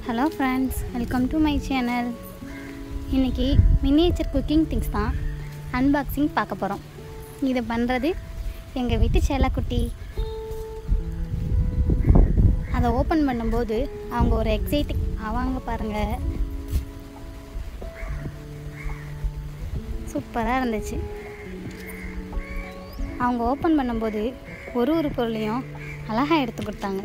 hello friends welcome to my channel இன்றைக்கி miniature cooking things தான் unboxing பார்க்க போகிறோம் இது பண்ணுறது எங்கள் வீட்டு செல்லக்குட்டி அதை ஓப்பன் பண்ணும்போது அவங்க ஒரு எக்ஸைட்டிங் அவங்க பாருங்கள் சூப்பராக இருந்துச்சு அவங்க ஓப்பன் பண்ணும்போது ஒரு ஒரு பொருளையும் அழகாக எடுத்து கொடுத்தாங்க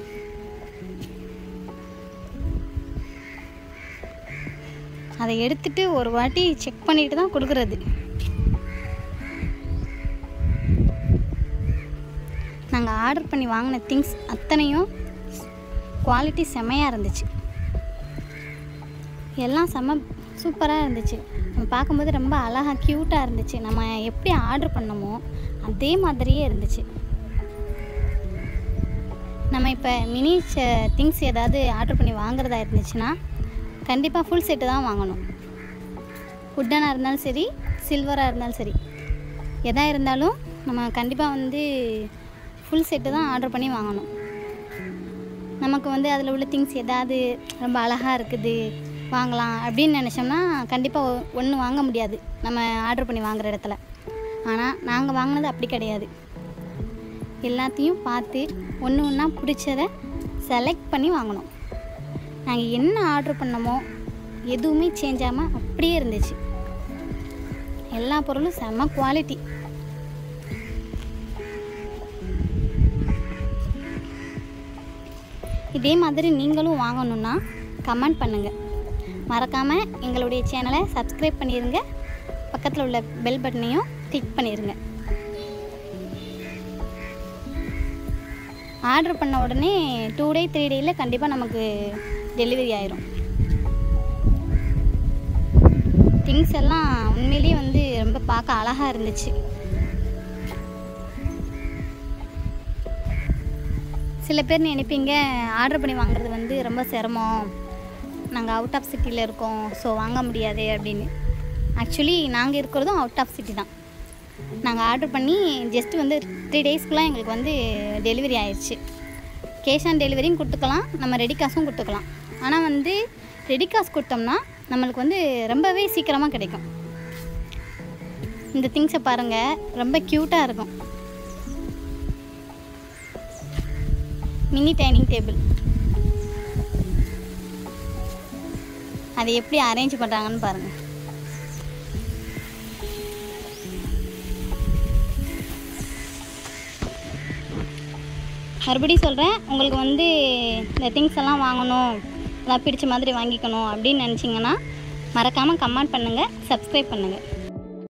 அதை எடுத்துட்டு ஒரு வாட்டி செக் பண்ணிட்டு தான் கொடுக்குறது நாங்கள் ஆர்டர் பண்ணி வாங்கின திங்ஸ் அத்தனையும் குவாலிட்டி செமையாக இருந்துச்சு எல்லாம் செம்ம சூப்பராக இருந்துச்சு நம்ம பார்க்கும்போது ரொம்ப அழகாக க்யூட்டாக இருந்துச்சு நம்ம எப்படி ஆர்டர் பண்ணமோ அதே மாதிரியே இருந்துச்சு நம்ம இப்போ மினி திங்ஸ் ஏதாவது ஆர்டர் பண்ணி வாங்குறதா இருந்துச்சுன்னா கண்டிப்பாக ஃபுல் செட்டு தான் வாங்கணும் உட்டனாக இருந்தாலும் சரி சில்வராக இருந்தாலும் சரி எதாக இருந்தாலும் நம்ம கண்டிப்பாக வந்து ஃபுல் செட்டு தான் ஆர்டர் பண்ணி வாங்கணும் நமக்கு வந்து அதில் உள்ள திங்ஸ் ஏதாவது ரொம்ப அழகாக இருக்குது வாங்கலாம் அப்படின்னு நினச்சோம்னா கண்டிப்பாக ஒன்று வாங்க முடியாது நம்ம ஆர்டர் பண்ணி வாங்குற இடத்துல ஆனால் நாங்கள் வாங்கினது அப்படி கிடையாது எல்லாத்தையும் பார்த்து ஒன்று ஒன்றா பிடிச்சத செலக்ட் பண்ணி வாங்கினோம் நாங்கள் என்ன ஆர்டர் பண்ணமோ எதுவுமே சேஞ்ச் ஆகாமல் அப்படியே இருந்துச்சு எல்லா பொருளும் செம்ம குவாலிட்டி இதே மாதிரி நீங்களும் வாங்கணுன்னா கமெண்ட் பண்ணுங்கள் மறக்காமல் எங்களுடைய சேனலை சப்ஸ்கிரைப் பண்ணிடுங்க பக்கத்தில் உள்ள பெல் பட்டனையும் கிளிக் பண்ணிடுங்க ஆர்டர் பண்ண உடனே டூ டே த்ரீ டேயில் கண்டிப்பாக நமக்கு டெலிவரி ஆயிரும் திங்ஸ் எல்லாம் உண்மையிலேயே வந்து ரொம்ப பார்க்க அழகாக இருந்துச்சு சில பேர் நினைப்பீங்க ஆர்டர் பண்ணி வாங்குறது வந்து ரொம்ப சிரமம் நாங்கள் அவுட் ஆஃப் சிட்டியில் இருக்கோம் ஸோ வாங்க முடியாது அப்படின்னு ஆக்சுவலி நாங்கள் இருக்கிறதும் அவுட் ஆஃப் சிட்டி தான் நாங்கள் ஆர்டர் பண்ணி ஜஸ்ட் வந்து த்ரீ டேஸ்க்குள்ளே எங்களுக்கு வந்து டெலிவரி ஆயிடுச்சு கேஷ் ஆன் டெலிவரியும் கொடுத்துக்கலாம் நம்ம ரெடி காசும் கொடுத்துக்கலாம் ஆனால் வந்து ரெடி காசு கொடுத்தோம்னா நம்மளுக்கு வந்து ரொம்பவே சீக்கிரமாக கிடைக்கும் இந்த திங்ஸை பாருங்கள் ரொம்ப க்யூட்டாக இருக்கும் மினி டைனிங் டேபிள் அதை எப்படி அரேஞ்ச் பண்ணுறாங்கன்னு பாருங்கள் மறுபடியும் சொல்கிறேன் உங்களுக்கு வந்து இந்த திங்ஸ் எல்லாம் வாங்கணும் அதான் பிடிச்ச மாதிரி வாங்கிக்கணும் அப்படின்னு நினச்சிங்கன்னா மறக்காமல் கமெண்ட் பண்ணுங்கள் சப்ஸ்கிரைப் பண்ணுங்கள்